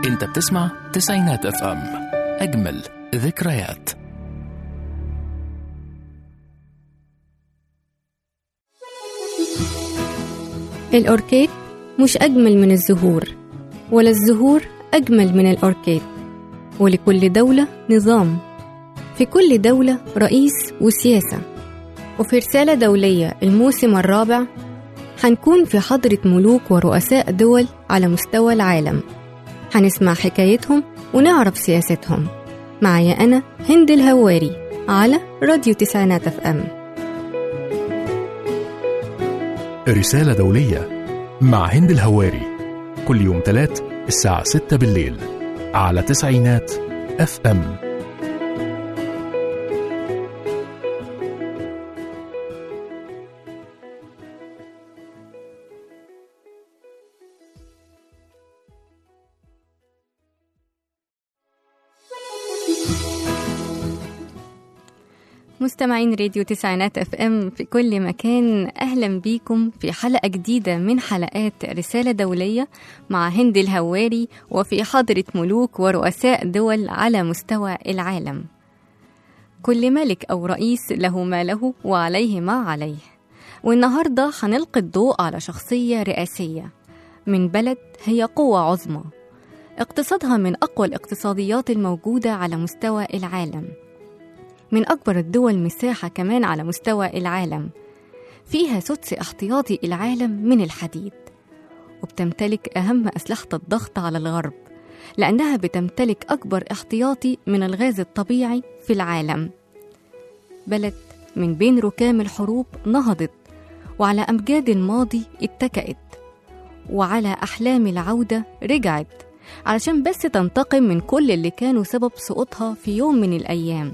انت بتسمع تسعينات اف ام اجمل ذكريات الأوركيد مش أجمل من الزهور ولا الزهور أجمل من الأوركيد ولكل دولة نظام في كل دولة رئيس وسياسة وفي رسالة دولية الموسم الرابع هنكون في حضرة ملوك ورؤساء دول على مستوى العالم هنسمع حكايتهم ونعرف سياستهم معايا أنا هند الهواري على راديو تسعينات اف ام رسالة دولية مع هند الهواري كل يوم تلات الساعة 6 بالليل على تسعينات اف ام مستمعين راديو تسعينات اف ام في كل مكان اهلا بيكم في حلقه جديده من حلقات رساله دوليه مع هند الهواري وفي حضره ملوك ورؤساء دول على مستوى العالم كل ملك او رئيس له ما له وعليه ما عليه والنهارده هنلقي الضوء على شخصيه رئاسيه من بلد هي قوه عظمى اقتصادها من اقوى الاقتصاديات الموجوده على مستوى العالم من أكبر الدول مساحة كمان على مستوى العالم فيها سدس احتياطي العالم من الحديد وبتمتلك أهم أسلحة الضغط على الغرب لأنها بتمتلك أكبر احتياطي من الغاز الطبيعي في العالم بلد من بين ركام الحروب نهضت وعلى أمجاد الماضي اتكأت وعلى أحلام العودة رجعت علشان بس تنتقم من كل اللي كانوا سبب سقوطها في يوم من الأيام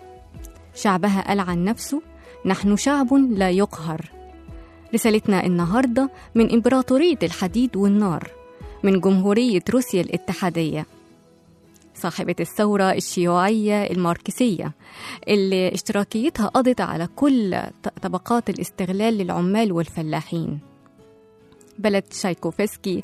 شعبها قال عن نفسه نحن شعب لا يقهر رسالتنا النهارده من امبراطوريه الحديد والنار من جمهوريه روسيا الاتحاديه صاحبة الثورة الشيوعية الماركسية اللي اشتراكيتها قضت على كل طبقات الاستغلال للعمال والفلاحين بلد شايكوفسكي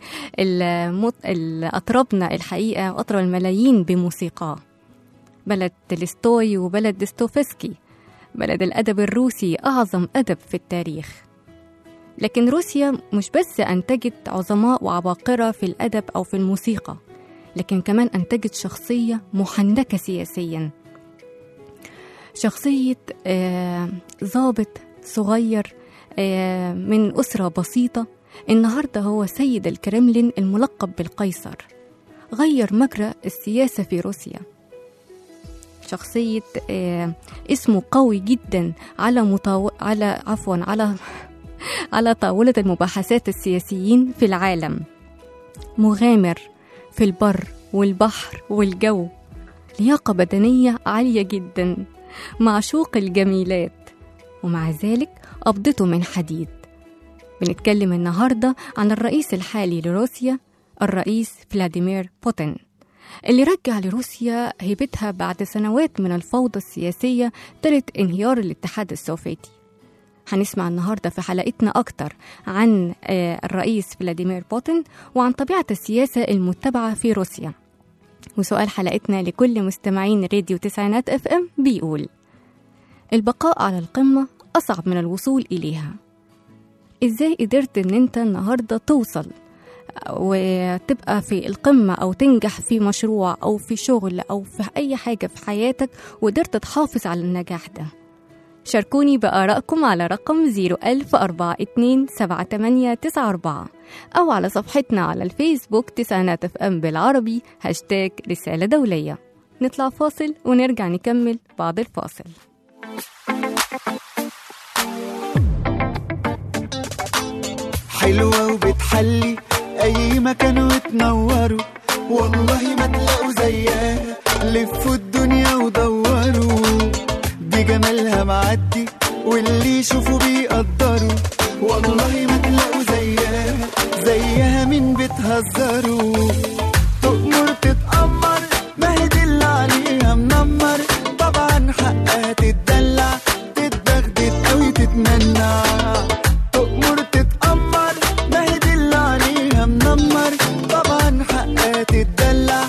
اللي أطربنا الحقيقة وأطرب الملايين بموسيقاه بلد تولستوي وبلد ديستوفسكي بلد الأدب الروسي أعظم أدب في التاريخ لكن روسيا مش بس أنتجت عظماء وعباقرة في الأدب أو في الموسيقى لكن كمان أنتجت شخصية محنكة سياسيا شخصية آه ضابط صغير آه من أسرة بسيطة النهاردة هو سيد الكرملين الملقب بالقيصر غير مجرى السياسة في روسيا شخصية آه اسمه قوي جدا على مطاو... على عفوا على على طاولة المباحثات السياسيين في العالم مغامر في البر والبحر والجو لياقة بدنية عالية جدا معشوق الجميلات ومع ذلك قبضته من حديد بنتكلم النهاردة عن الرئيس الحالي لروسيا الرئيس فلاديمير بوتين اللي رجع لروسيا هيبتها بعد سنوات من الفوضى السياسية تلت انهيار الاتحاد السوفيتي هنسمع النهاردة في حلقتنا أكتر عن الرئيس فلاديمير بوتين وعن طبيعة السياسة المتبعة في روسيا وسؤال حلقتنا لكل مستمعين راديو تسعينات اف ام بيقول البقاء على القمة أصعب من الوصول إليها إزاي قدرت إن أنت النهاردة توصل وتبقى في القمة أو تنجح في مشروع أو في شغل أو في أي حاجة في حياتك وقدرت تحافظ على النجاح ده شاركوني بآرائكم على رقم 010427894 أو على صفحتنا على الفيسبوك تسعينات اف ام بالعربي هاشتاج رسالة دولية نطلع فاصل ونرجع نكمل بعد الفاصل حلوة وبتحلي أي مكان وتنوروا والله ما تلاقوا زيها لفوا الدنيا ودوروا دي جمالها معدي واللي يشوفوا بيقدروا والله ما تلاقوا زيها زيها مين بتهزروا تؤمر تتأمر ما هي دي اللي عليها منمر طبعا حقها تتدلع تتبغدد أوي تتمنع تؤمر تتأمر ما هي دي اللي عليها منمر طبعا حقها تتدلع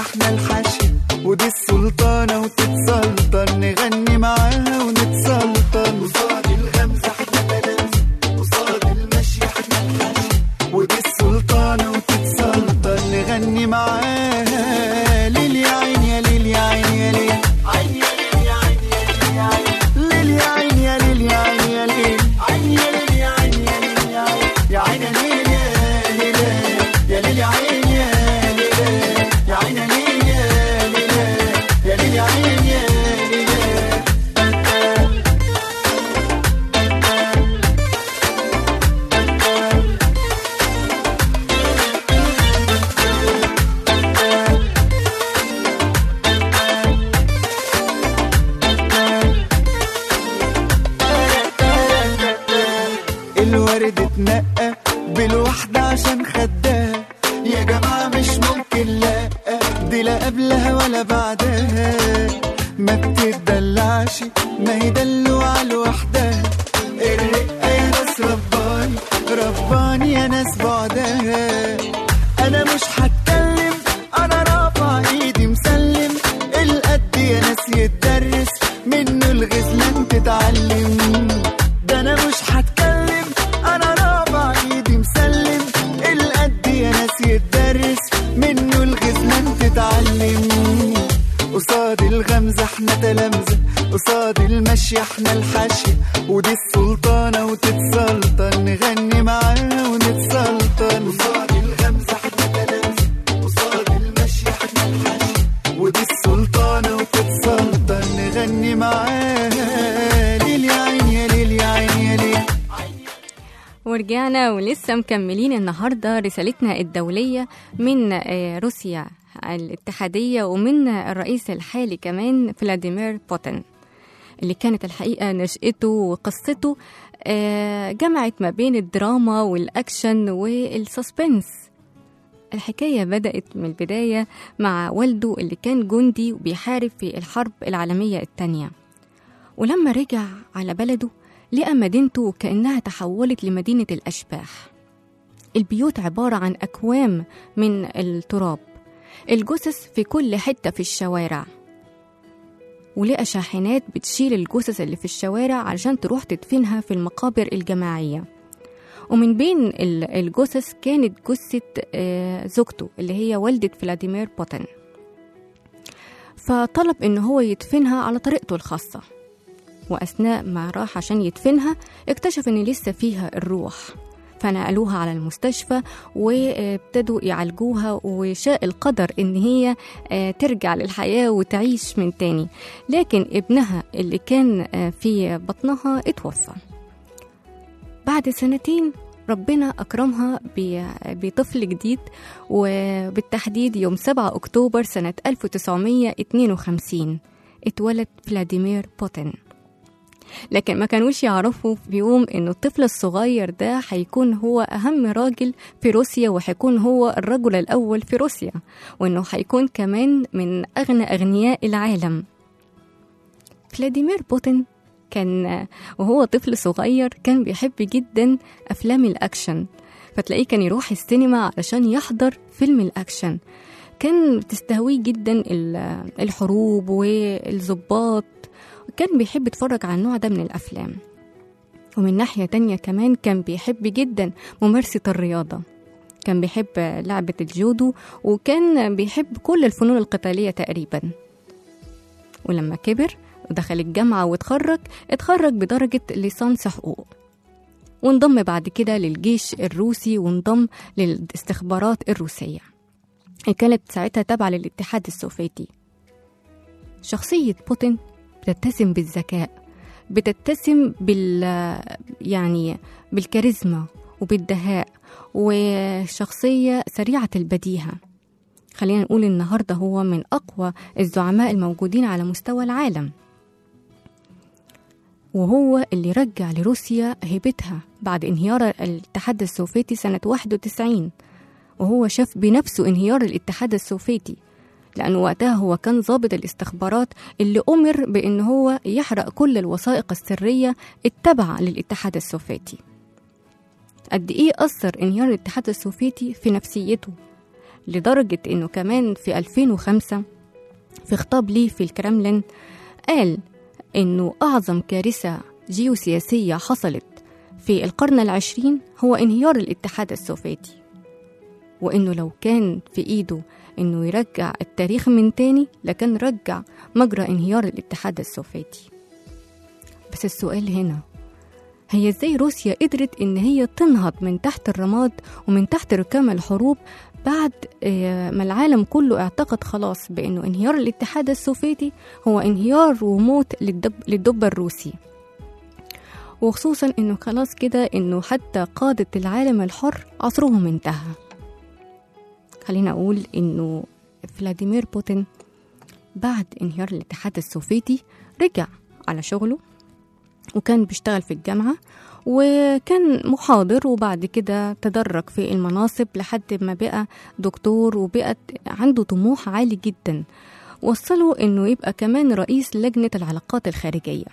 احنا الحشي ودي السلطانة وتتسلطن نغني معاها ونتسلطن قصاد الغمزة احنا تلامذة قصاد المشي احنا الحشي ودي السلطانة وتتسلطن نغني معاها ليل يا عين يا ليل يا عين يا ليل عين يا ليل يا عين يا ليل يا عين ليل يا عين يا ليل يا عين يا ليل عين يا ليل يا عين يا عين يا ليل يا عين يا ليل يا ليل يا عين يا ليل يا عين يا ليل يا ليل يا ليل يا عين يا ليل الورد اتنقى بالوحدة عشان خدها يا جماعة مش ممكن لا دي لا قبلها ولا بعدها ما بتدلعش ما هي دلوعة لوحدها الرقة يا ناس رباني رباني يا ناس بعدها انا مش هتكلم انا رافع ايدي مسلم القد يا ناس يتدرس منه الغزلان تتعلم ده انا مش هتكلم انا رافع ايدي مسلم القد يا ناس يتدرس منه الغزلان تتعلم قصاد الغمزة احنا تلامذة قصاد المشي احنا الحاشية ودي السلطانة وتتسلطن نغني معاها ونتسلطن قصاد الغمزة احنا تلامذة قصاد المشي احنا الحاشية ودي السلطانة وتتسلطن نغني معاها ليل يا عين يا ليل يا عين يا ليل ورجعنا ولسه مكملين النهارده رسالتنا الدوليه من آه، روسيا الاتحاديه ومن الرئيس الحالي كمان فلاديمير بوتين اللي كانت الحقيقه نشأته وقصته آه، جمعت ما بين الدراما والاكشن والسسبنس الحكاية بدأت من البداية مع والده اللي كان جندي وبيحارب في الحرب العالمية التانية ولما رجع على بلده لقى مدينته كأنها تحولت لمدينة الأشباح البيوت عبارة عن أكوام من التراب الجثث في كل حتة في الشوارع ولقى شاحنات بتشيل الجثث اللي في الشوارع علشان تروح تدفنها في المقابر الجماعية ومن بين ال- الجثث كانت جثة آه، زوجته اللي هي والدة فلاديمير بوتين فطلب إن هو يدفنها على طريقته الخاصة وأثناء ما راح عشان يدفنها اكتشف إن لسه فيها الروح فنقلوها على المستشفى وابتدوا يعالجوها وشاء القدر إن هي آه، ترجع للحياة وتعيش من تاني لكن ابنها اللي كان آه، في بطنها اتوفى بعد سنتين ربنا أكرمها ب- بطفل جديد وبالتحديد يوم 7 أكتوبر سنة 1952 اتولد فلاديمير بوتين لكن ما كانوش يعرفوا في يوم إنه الطفل الصغير ده هيكون هو أهم راجل في روسيا وهيكون هو الرجل الأول في روسيا وإنه هيكون كمان من أغنى أغنياء العالم فلاديمير بوتين كان وهو طفل صغير كان بيحب جدا أفلام الأكشن فتلاقيه كان يروح السينما علشان يحضر فيلم الأكشن كان بتستهويه جدا ال- الحروب والظباط كان بيحب يتفرج على النوع ده من الأفلام ومن ناحية تانية كمان كان بيحب جدا ممارسة الرياضة كان بيحب لعبة الجودو وكان بيحب كل الفنون القتالية تقريبا ولما كبر ودخل الجامعة واتخرج اتخرج بدرجة ليسانس حقوق وانضم بعد كده للجيش الروسي وانضم للاستخبارات الروسية اللي كانت ساعتها تابعة للاتحاد السوفيتي شخصية بوتين بتتسم بالذكاء بتتسم بال يعني بالكاريزما وبالدهاء وشخصية سريعة البديهة خلينا نقول النهاردة هو من أقوى الزعماء الموجودين على مستوى العالم وهو اللي رجع لروسيا هيبتها بعد انهيار الاتحاد السوفيتي سنة 91 وهو شاف بنفسه انهيار الاتحاد السوفيتي لأنه وقتها هو كان ضابط الاستخبارات اللي أمر بأن هو يحرق كل الوثائق السرية التابعة للاتحاد السوفيتي قد إيه أثر انهيار الاتحاد السوفيتي في نفسيته لدرجة إنه كمان في 2005 في خطاب ليه في الكرملين قال إنه أعظم كارثة جيوسياسية حصلت في القرن العشرين هو انهيار الاتحاد السوفيتي وإنه لو كان في إيده إنه يرجع التاريخ من تاني لكان رجع مجرى انهيار الاتحاد السوفيتي بس السؤال هنا هي ازاي روسيا قدرت ان هي تنهض من تحت الرماد ومن تحت ركام الحروب بعد آه، ما العالم كله اعتقد خلاص بانه انهيار الاتحاد السوفيتي هو انهيار وموت للدب, للدب الروسي وخصوصا انه خلاص كده انه حتى قادة العالم الحر عصرهم انتهى خلينا اقول انه فلاديمير بوتين بعد انهيار الاتحاد السوفيتي رجع على شغله وكان بيشتغل في الجامعة وكان محاضر وبعد كده تدرج في المناصب لحد ما بقى دكتور وبقت عنده طموح عالي جدا وصله انه يبقى كمان رئيس لجنة العلاقات الخارجية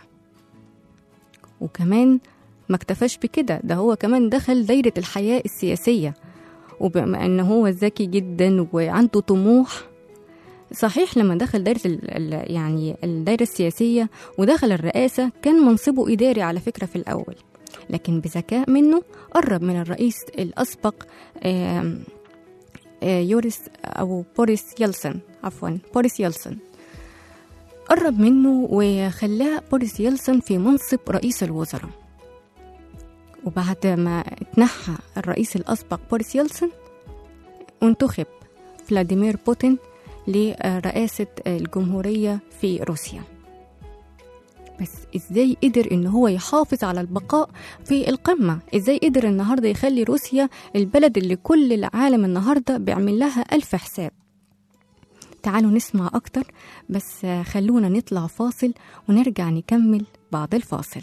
وكمان ما اكتفاش بكده ده هو كمان دخل دايرة الحياة السياسية وبما انه هو ذكي جدا وعنده طموح صحيح لما دخل دايرة ال ال يعني الدايرة السياسية ودخل الرئاسة كان منصبه إداري على فكرة في الأول لكن بذكاء منه قرب من الرئيس الأسبق آم، آه، يوريس أو بوريس يلسن عفوا بوريس يلسن قرب منه وخلاه بوريس يلسن في منصب رئيس الوزراء وبعد ما اتنحى الرئيس الأسبق بوريس يلسن انتخب فلاديمير بوتين لرئاسة الجمهورية في روسيا بس ازاي قدر ان هو يحافظ على البقاء في القمة ازاي قدر النهاردة يخلي روسيا البلد اللي كل العالم النهاردة بيعمل لها ألف حساب تعالوا نسمع أكتر بس خلونا نطلع فاصل ونرجع نكمل بعد الفاصل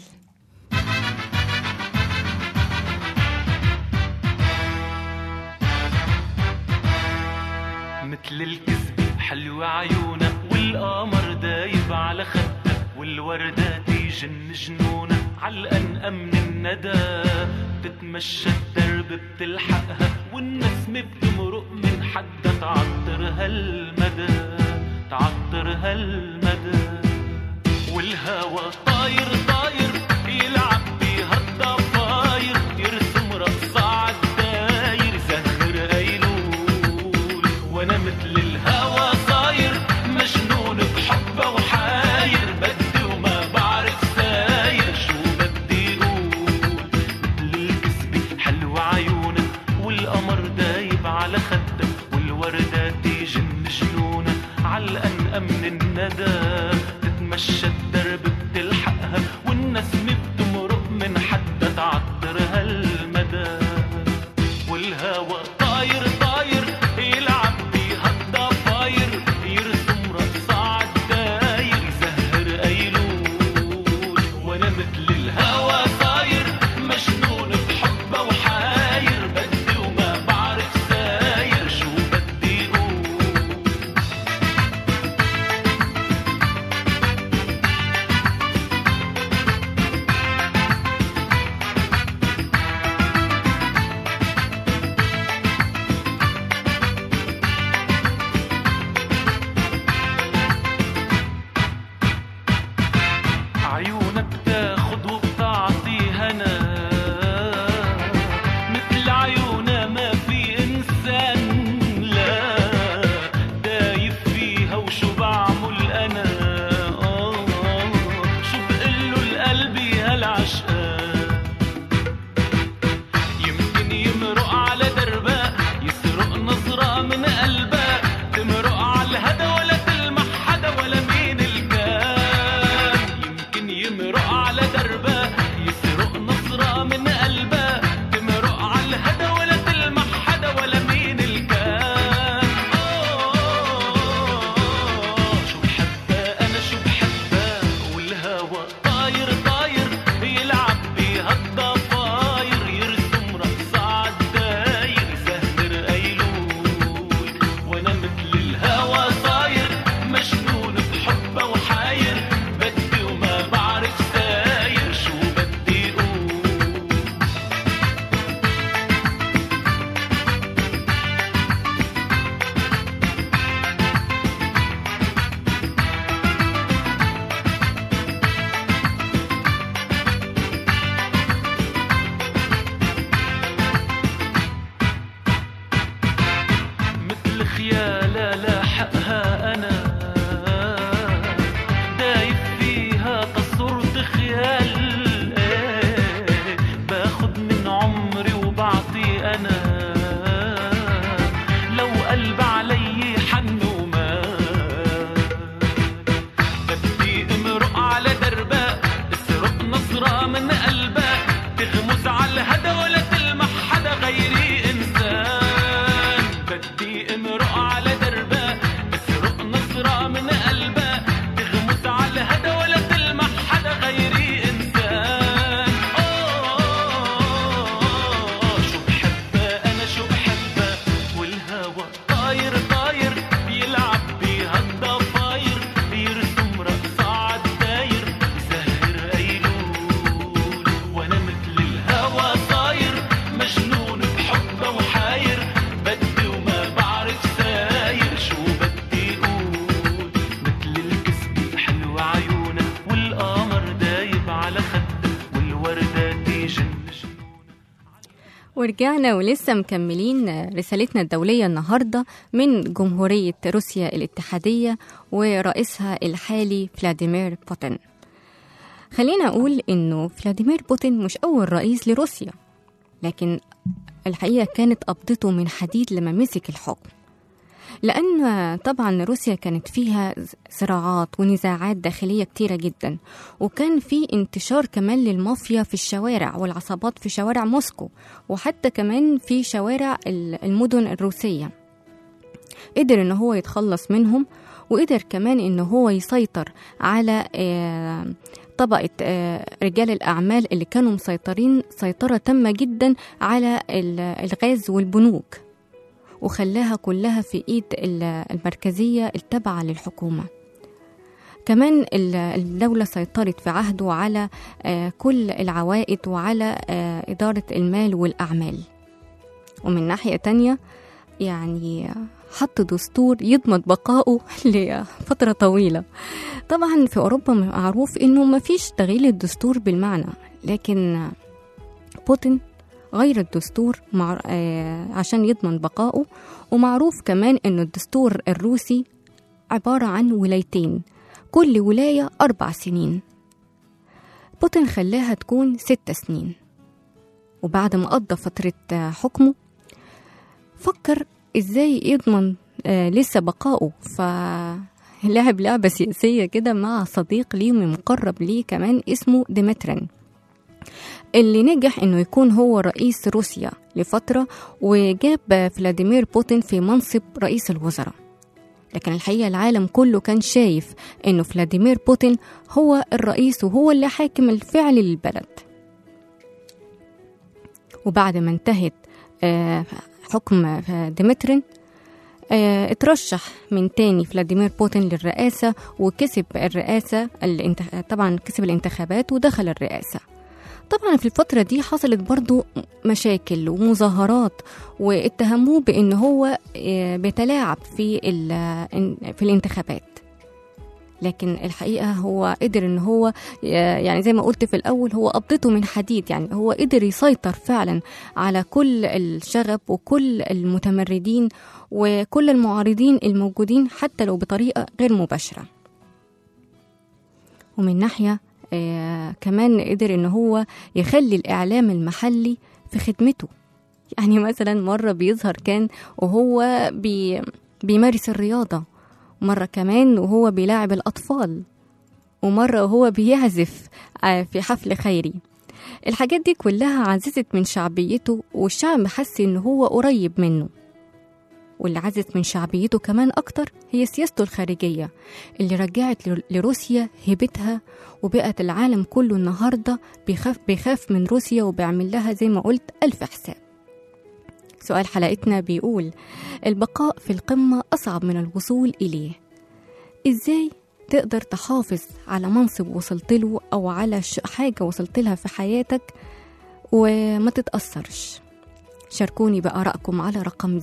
مثل الكذب حلوة عيونك والقمر دايب على خدك والوردة تيجن جنونك علقن من الندى بتتمشى الدرب بتلحقها والنسمة بتمرق من حدها تعطر هالمدى تعطر هالمدى والهوى طاير طاير يلعب بهالضفاير يرسم رقصة عالداير زهر أيلول وانا مثل الهوى صاير مجنون بحبه وحاير بدي وما بعرف ساير شو بدي اقول مثل الكذبة حلوة عيونك والقمر دايب على خدك والوردة تيجن جنونك علقن من الندى تتمشى الدرب بتلحقها والنسمة بتمرق من حدها تعطر هالمدى والهوى طاير طاير يلعب بيها الضفاير يرسم رقصة عالداير زهر أيلول وانا مثل الهوى صاير مجنون بحبه وحاير بدي وما بعرف ساير شو بدي اقول عيونك تاخد وبتعطي هنا مثل عيونها ما في انسان لا دايب فيها وشو بعمل انا آه شو بقله لقلبي هالعشقان يمكن يمرق على دربها يسرق نظرة من قلبها تمرق على الهدى ولا تلمح حدا ولا مين الكان يمكن يمرق ورجعنا ولسه مكملين رسالتنا الدولية النهاردة من جمهورية روسيا الاتحادية ورئيسها الحالي فلاديمير بوتين خلينا أقول إنه فلاديمير بوتين مش أول رئيس لروسيا لكن الحقيقة كانت قبضته من حديد لما مسك الحكم لأن طبعا روسيا كانت فيها صراعات ونزاعات داخلية كتيرة جدا وكان في انتشار كمان للمافيا في الشوارع والعصابات في شوارع موسكو وحتى كمان في شوارع ال- المدن الروسية قدر ان هو يتخلص منهم وقدر كمان ان هو يسيطر على آه، طبقة آه، رجال الأعمال اللي كانوا مسيطرين سيطرة تامة جدا على ال- الغاز والبنوك وخلاها كلها في ايد ال- المركزيه التابعه للحكومه كمان ال- الدولة سيطرت في عهده على آه، كل العوائد وعلى آه، إدارة المال والأعمال ومن ناحية تانية يعني حط دستور يضمن بقائه لفترة طويلة طبعا في أوروبا معروف إنه مفيش تغيير الدستور بالمعنى لكن بوتين غير الدستور مع... آه، عشان يضمن بقائه ومعروف كمان إن الدستور الروسي عبارة عن ولايتين كل ولاية أربع سنين بوتين خلاها تكون ست سنين وبعد ما قضى فترة آه، حكمه فكر إزاي يضمن آه، لسه بقائه فلعب لعبة سياسية كده مع صديق ليه من مقرب ليه كمان اسمه ديمترن اللي نجح انه يكون هو رئيس روسيا لفترة وجاب فلاديمير بوتين في منصب رئيس الوزراء لكن الحقيقة العالم كله كان شايف انه فلاديمير بوتين هو الرئيس وهو اللي حاكم الفعل للبلد وبعد ما انتهت آه، حكم آه، ديمترين آه، اترشح من تاني فلاديمير بوتين للرئاسة وكسب الرئاسة الانتخ... طبعا كسب الانتخابات ودخل الرئاسة طبعا في الفترة دي حصلت برضو مشاكل ومظاهرات واتهموه بأن هو آه، بيتلاعب في ال- في الانتخابات لكن الحقيقة هو قدر ان هو آه، يعني زي ما قلت في الأول هو قبضته من حديد يعني هو قدر يسيطر فعلا على كل الشغب وكل المتمردين وكل المعارضين الموجودين حتى لو بطريقة غير مباشرة ومن ناحية آه كمان قدر ان هو يخلي الاعلام المحلي في خدمته يعني مثلا مرة بيظهر كان وهو بي بيمارس الرياضة مرة كمان وهو بيلاعب الأطفال ومرة وهو بيعزف آه، في حفل خيري الحاجات دي كلها عززت من شعبيته والشعب حس ان هو قريب منه واللي عزت من شعبيته كمان أكتر هي سياسته الخارجية اللي رجعت لر- لروسيا هيبتها وبقت العالم كله النهاردة بيخاف, بيخاف من روسيا وبيعمل لها زي ما قلت ألف حساب سؤال حلقتنا بيقول البقاء في القمة أصعب من الوصول إليه إزاي تقدر تحافظ على منصب وصلت له أو على ش- حاجة وصلت لها في حياتك وما تتأثرش شاركوني بآرائكم على رقم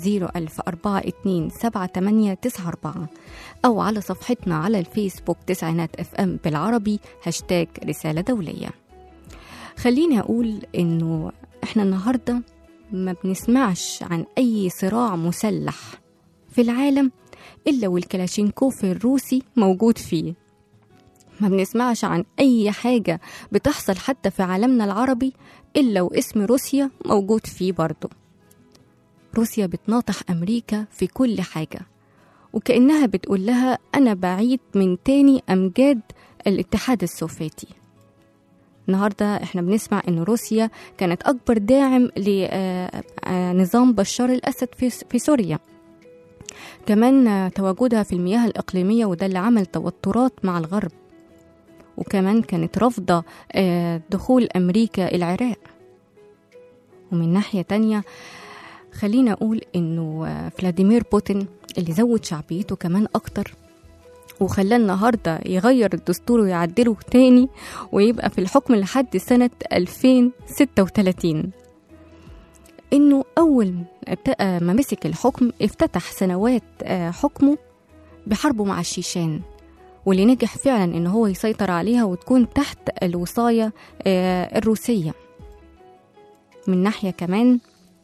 010427894 أو على صفحتنا على الفيسبوك تسعينات اف ام بالعربي هاشتاج رسالة دولية خليني أقول إنه إحنا النهاردة ما بنسمعش عن أي صراع مسلح في العالم إلا والكلاشينكوف الروسي موجود فيه ما بنسمعش عن أي حاجة بتحصل حتى في عالمنا العربي إلا واسم روسيا موجود فيه برضه روسيا بتناطح أمريكا في كل حاجة وكأنها بتقول لها أنا بعيد من تاني أمجاد الاتحاد السوفيتي النهاردة احنا بنسمع ان روسيا كانت اكبر داعم لنظام بشار الاسد في في سوريا كمان آه، تواجدها في المياه الاقليميه وده اللي عمل توترات مع الغرب وكمان كانت رافضه آه، دخول امريكا العراق ومن ناحيه تانية خلينا اقول انه آه، فلاديمير بوتين اللي زود شعبيته كمان اكتر وخلاه النهارده يغير الدستور ويعدله تاني ويبقى في الحكم لحد سنة 2036 إنه أول ابت- آه، ما مسك الحكم افتتح سنوات آه، حكمه بحربه مع الشيشان واللي نجح فعلا إن هو يسيطر عليها وتكون تحت الوصاية آه، الروسية من ناحية كمان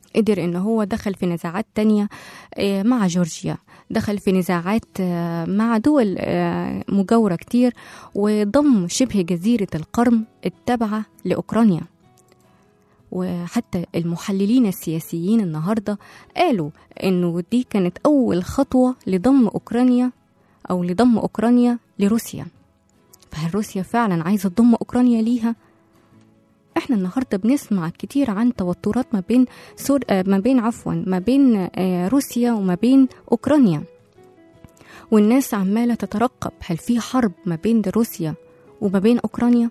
قدر ان هو دخل في نزاعات تانية آه، مع جورجيا دخل في نزاعات آه، مع دول آه، مجاورة كتير وضم شبه جزيرة القرم التابعة لأوكرانيا وحتى المحللين السياسيين النهارده قالوا انه دي كانت اول خطوه لضم اوكرانيا او لضم اوكرانيا لروسيا فهل روسيا فعلا عايزه تضم اوكرانيا ليها احنا النهارده بنسمع كتير عن توترات ما بين سور آه، ما بين عفوا ما بين آه، روسيا وما بين اوكرانيا والناس عماله تترقب هل في حرب ما بين روسيا وما بين اوكرانيا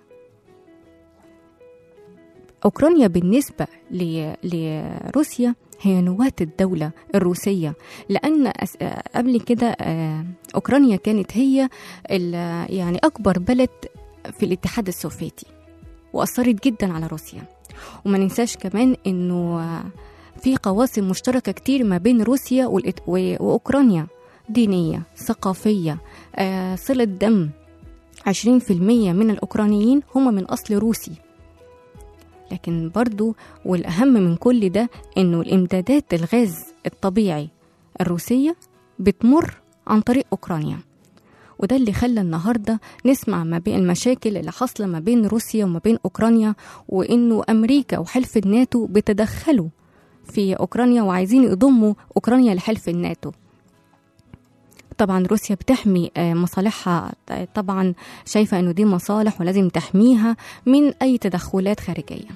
أوكرانيا بالنسبة ل- لروسيا هي نواة الدولة الروسية لأن أس- آه، قبل كده آه، أوكرانيا كانت هي ال- يعني أكبر بلد في الاتحاد السوفيتي وأثرت جدا على روسيا وما ننساش كمان إنه آه، في قواسم مشتركة كتير ما بين روسيا والإت- و- وأوكرانيا دينية ثقافية آه، صلة دم 20% من الأوكرانيين هم من أصل روسي لكن برضو والأهم من كل ده إنه الإمدادات الغاز الطبيعي الروسية بتمر عن طريق أوكرانيا وده اللي خلى النهارده نسمع ما بين المشاكل اللي حاصله ما بين روسيا وما بين اوكرانيا وانه امريكا وحلف الناتو بيتدخلوا في اوكرانيا وعايزين يضموا اوكرانيا لحلف الناتو طبعا روسيا بتحمي آه، مصالحها آه، طبعا شايفه انه دي مصالح ولازم تحميها من اي تدخلات خارجيه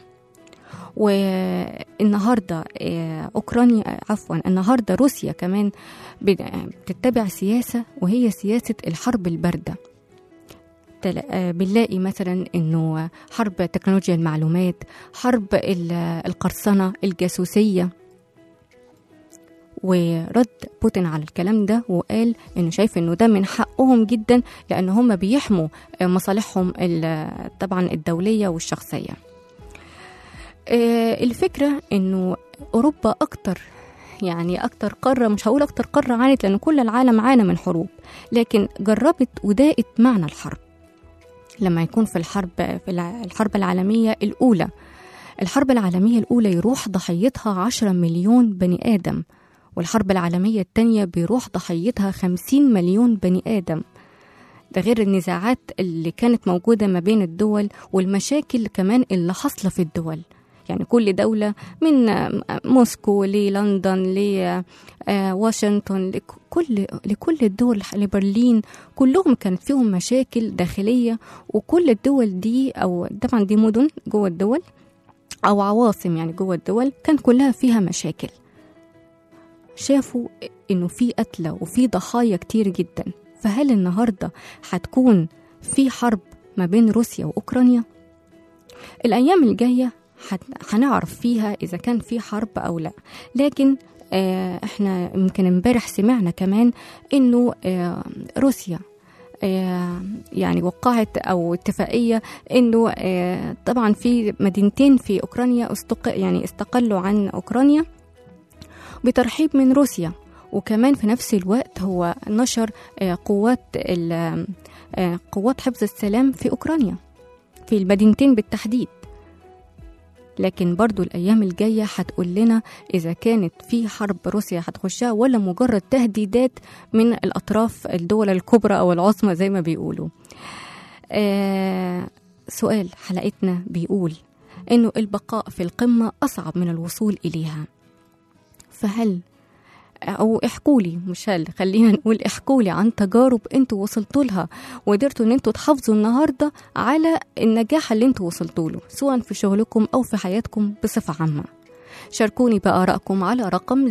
والنهارده آه، اوكرانيا آه، عفوا النهارده روسيا كمان بت- بتتبع سياسه وهي سياسه الحرب البارده تل- آه، بنلاقي مثلا انه حرب تكنولوجيا المعلومات حرب ال- القرصنه الجاسوسيه ورد بوتين على الكلام ده وقال انه شايف انه ده من حقهم جدا لان هم بيحموا آه، مصالحهم ال- طبعا الدوليه والشخصيه آه، الفكره انه اوروبا اكتر يعني اكتر قاره مش هقول اكتر قاره عانت لان كل العالم عانى من حروب لكن جربت وداقت معنى الحرب لما يكون في الحرب في الع- الحرب العالميه الاولى الحرب العالميه الاولى يروح ضحيتها 10 مليون بني ادم والحرب العالمية التانية بيروح ضحيتها 50 مليون بني آدم ده غير النزاعات اللي كانت موجودة ما بين الدول والمشاكل كمان اللي حاصلة في الدول يعني كل دولة من موسكو للندن لواشنطن لكل لكل الدول لبرلين كلهم كانت فيهم مشاكل داخلية وكل الدول دي أو طبعا دي مدن جوه الدول أو عواصم يعني جوه الدول كان كلها فيها مشاكل شافوا انه في قتلى وفي ضحايا كتير جدا فهل النهارده هتكون في حرب ما بين روسيا واوكرانيا الايام الجايه هت- هنعرف فيها اذا كان في حرب او لا لكن آه، احنا يمكن امبارح سمعنا كمان انه آه، روسيا آه، يعني وقعت او اتفاقيه انه آه، طبعا في مدينتين في اوكرانيا استق يعني استقلوا عن اوكرانيا بترحيب من روسيا وكمان في نفس الوقت هو نشر آه، قوات ال- آه، قوات حفظ السلام في أوكرانيا في المدينتين بالتحديد لكن برضو الأيام الجاية هتقول لنا إذا كانت في حرب روسيا هتخشها ولا مجرد تهديدات من الأطراف الدول الكبرى أو العظمى زي ما بيقولوا آه سؤال حلقتنا بيقول إنه البقاء في القمة أصعب من الوصول إليها فهل او احكوا لي مش هل خلينا نقول احكوا لي عن تجارب انتوا وصلتوا لها وقدرتوا ان انتوا تحافظوا النهارده على النجاح اللي انتوا وصلتوا له سواء في شغلكم او في حياتكم بصفه عامه شاركوني بآرائكم على رقم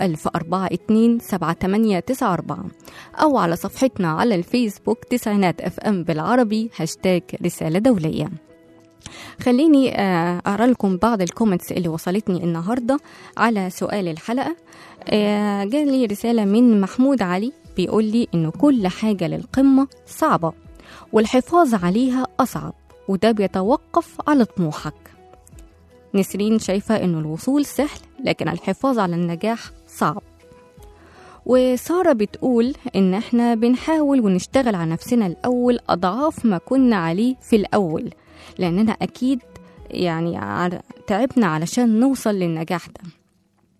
010427894 أو على صفحتنا على الفيسبوك تسعينات اف ام بالعربي هاشتاج رسالة دولية خليني آه، أقرأ لكم بعض الكومنتس اللي وصلتني النهاردة على سؤال الحلقة آه، جالي رسالة من محمود علي بيقول لي إنه كل حاجة للقمة صعبة والحفاظ عليها أصعب وده بيتوقف على طموحك نسرين شايفة إنه الوصول سهل لكن الحفاظ على النجاح صعب وسارة بتقول إن إحنا بنحاول ونشتغل على نفسنا الأول أضعاف ما كنا عليه في الأول لأننا أكيد يعني ع- تعبنا علشان نوصل للنجاح ده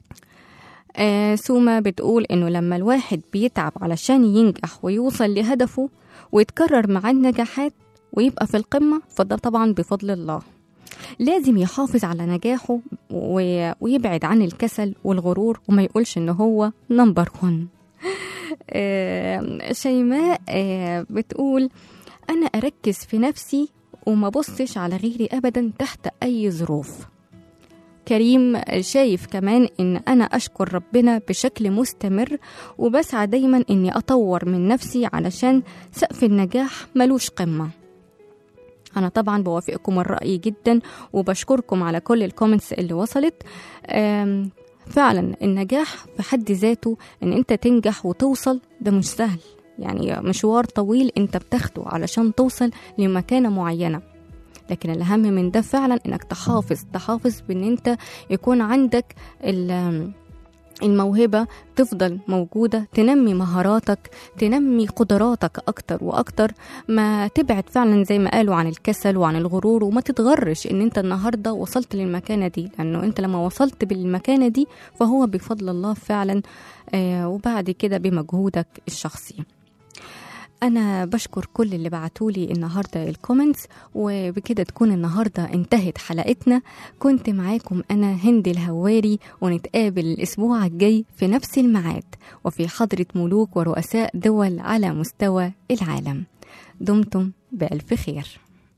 آه سوما بتقول إنه لما الواحد بيتعب علشان ينجح ويوصل لهدفه ويتكرر معاه النجاحات ويبقى في القمة فده طبعا بفضل الله لازم يحافظ على نجاحه و- ويبعد عن الكسل والغرور وما يقولش إن هو نمبر 1 آه، شيماء آه، بتقول أنا أركز في نفسي وما بصش على غيري أبدا تحت أي ظروف كريم شايف كمان إن أنا أشكر ربنا بشكل مستمر وبسعى دايما إني أطور من نفسي علشان سقف النجاح ملوش قمة أنا طبعا بوافقكم الرأي جدا وبشكركم على كل الكومنتس اللي وصلت آم، فعلا النجاح في حد ذاته ان انت تنجح وتوصل ده مش سهل يعني مشوار طويل انت بتاخده علشان توصل لمكانة معينة لكن الأهم من ده فعلا انك تحافظ تحافظ بان انت يكون عندك ال- الموهبة تفضل موجودة تنمي مهاراتك تنمي قدراتك أكتر وأكتر ما تبعد فعلا زي ما قالوا عن الكسل وعن الغرور وما تتغرش ان انت النهاردة وصلت للمكانة دي لأنه انت لما وصلت بالمكانة دي فهو بفضل الله فعلا آه وبعد كده بمجهودك الشخصي أنا بشكر كل اللي بعتولي النهاردة الكومنتس وبكده تكون النهاردة انتهت حلقتنا كنت معاكم أنا هند الهواري ونتقابل الأسبوع الجاي في نفس الميعاد وفي حضرة ملوك ورؤساء دول على مستوى العالم دمتم بألف خير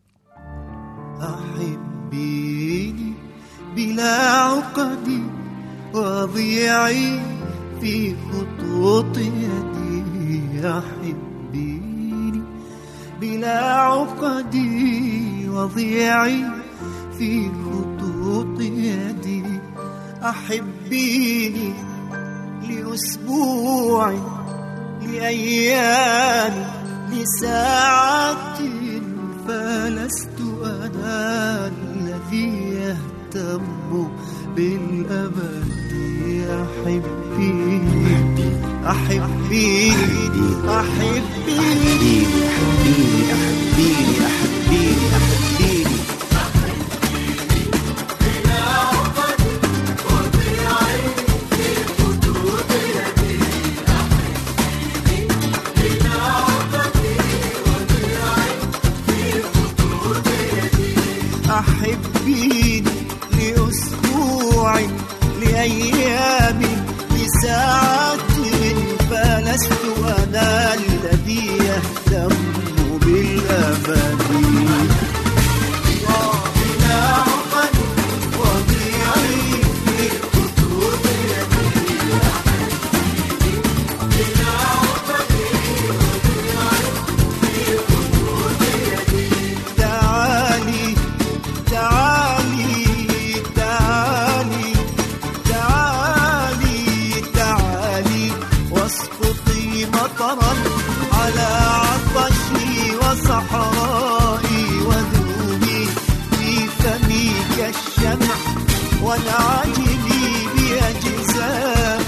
أحبيني بلا عقد وضيعي في خطوط يدي أحبيني بلا عقد وضيعي في خطوط يدي أحبيني لأسبوع لأيام لساعات فلست أنا الذي يهتم بالأبد أحبيني أحبيني أحبيني أحبيني أحبيني أحبيني أحبيني أحبيني لأسبوع لأيام لساعات فلست أنا الذي يهتم بالأبد بلا عقد وضيعي في خطوط يدي تعالي تعالي تعالي تعالي تعالي واسقطي مطرا على عطشي وصحرائي وذوبي في فمي كالشمع وانعجلي بأجزائي